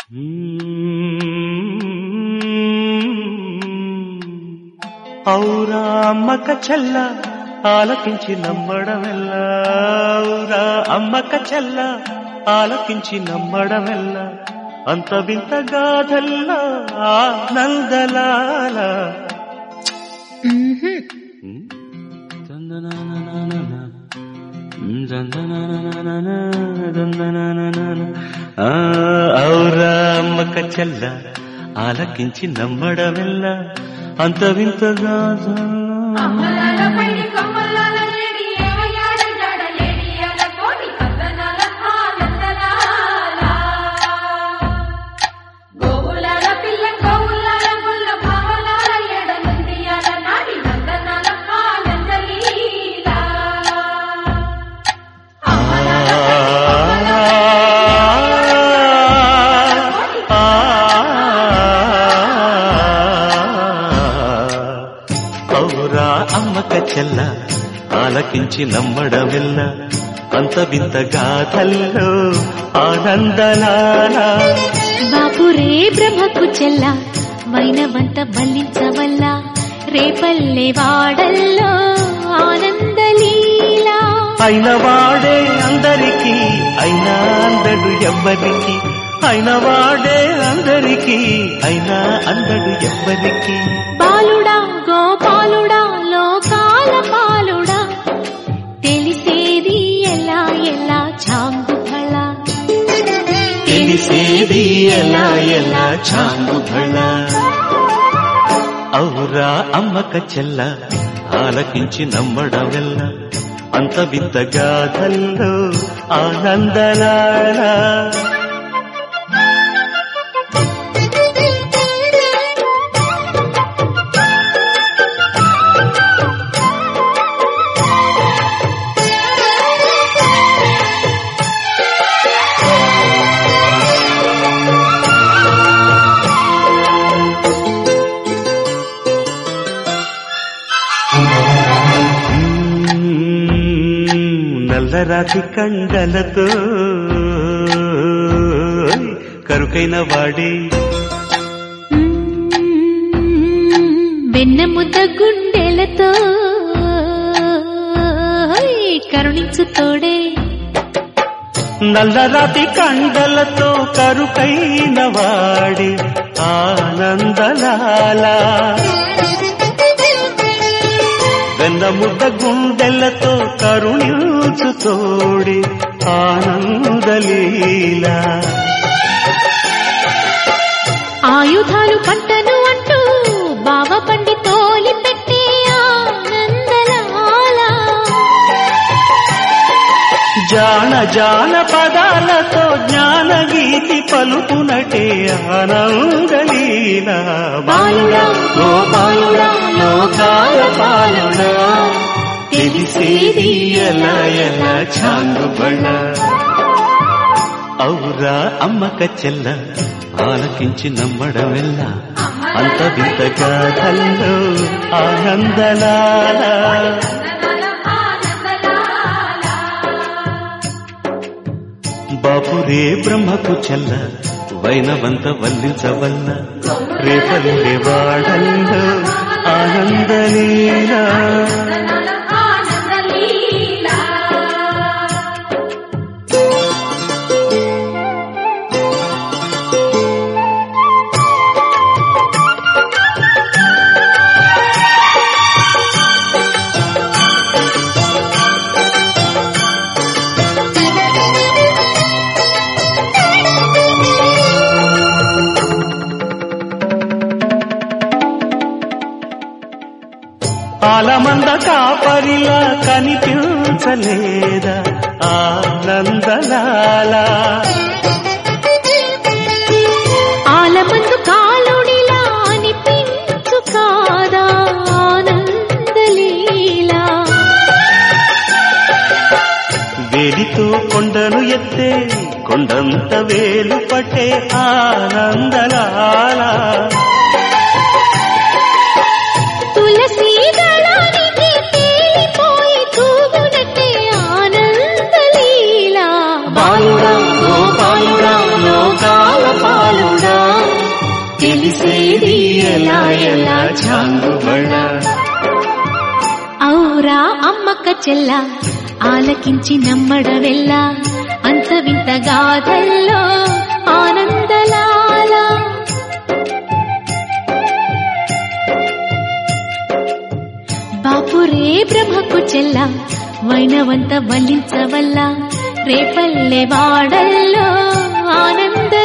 ఔరా అమ్మక చెల్ల ఆలకించి నమ్మడమెల్లా ఔరా అమ్మక చెల్ల ఆలకించి నమ్మడమెల్లా అంత వింత గాథల్లా ఆనందలాల ఆ, ఔరా అమ్మక చెల్ల ఆలకించి నమ్మడమెల్లా అంత వింత గాథల్లా అమ్మలాల పైడి కమ్మలాల లేడి ఏమయ్యాడ జాడ లేడి అల కోడి కథనాల ఆనందలాల గోవులాల పిల్ల గోవులాల గుల్ల భావలాల ఎడ నుండి అల నాడి నందనాల ఆనందలీల అమ్మలాల ఔరా అమ్మక చెల్ల ఆలకించి నమ్మడమెల్ల అంత వింత గాథల్లో ఆనందలాల బాపురే బ్రహ్మకు చెల్ల వైనవంత బల్లించవల్ల రేపల్లె వాడల్లో ఆనందలీలా అయిన వాడే అందరికీ అయినా అందడు ఎవ్వరికి అయిన వాడే అందరికీ అయినా అందడు ఎవ్వరికి బాలుడా గోపాలుడా లోకాల పాలుడా తెలిసేది ఎలా ఎలా చాంగుఫళ తెలిసేది ఎలా ఎలా చాంగుభళ ఔరా అమ్మక చెల్ల ఆలకించి నమ్మడమెల్ల అంత వింత గాథల్లో ఆనందలాల నల్లరాతి కండలతో కరుకైన వాడి వెన్న ముద్ద గుండెలతో కరుణించు తోడే నల్లరాతి కండలతో కరుకైన వాడి ఆనందలాల వెన్న ముద్ద గుండెలతో కరుణించు తోడి ఆనందలీల ఆయుధాలు పంటను అంటూ బావ పండి తోలి పెట్టే ఆనందలాల జాన జాన పదాలతో జ్ఞాన గీతి పలుకునటే ఆనందలీల బాలుడా గోపాలుడా లోకాల పాలుడా తెలిసేది ఎలా ఎలా చాంగుబళ్ళ ఔరా అమ్మక చెల్ల ఆలకించి నమ్మడమెల్ల అంత వింత గాథల్లో ఆనందలాల బాపురే బ్రహ్మకు చెల్ల వైనవంత వల్లించవల్ల రేపల్లె వాడల్లో ఆనందలీలా ఆనందలీల ఆలమంద కాపరిలా కనిపించలేదా ఆనందలాల ఆలమందు కాలుడిలా అనిపించు కాదా ఆనందలీలా వేలితో కొండను ఎత్తే కొండంత వేలు పట్టే ఆనందలాల తులసి దళానికి తేలిపోయి తూగునట్టే ఆనందలీలా బాలుడా గోపాలుడా లోకాల పాలు తెలిసేది ఎలా ఎలా చాంగుబళ ఔరా అమ్మక్క చెల్ల ఆలకించి నమ్మడవెల్ల అంత వింత గాథల్లో ఆనందలాల బాపురే బ్రహ్మకు చెల్ల వైనవంత వల్లించవల్ల రేపల్లె వాడల్లో ఆనంద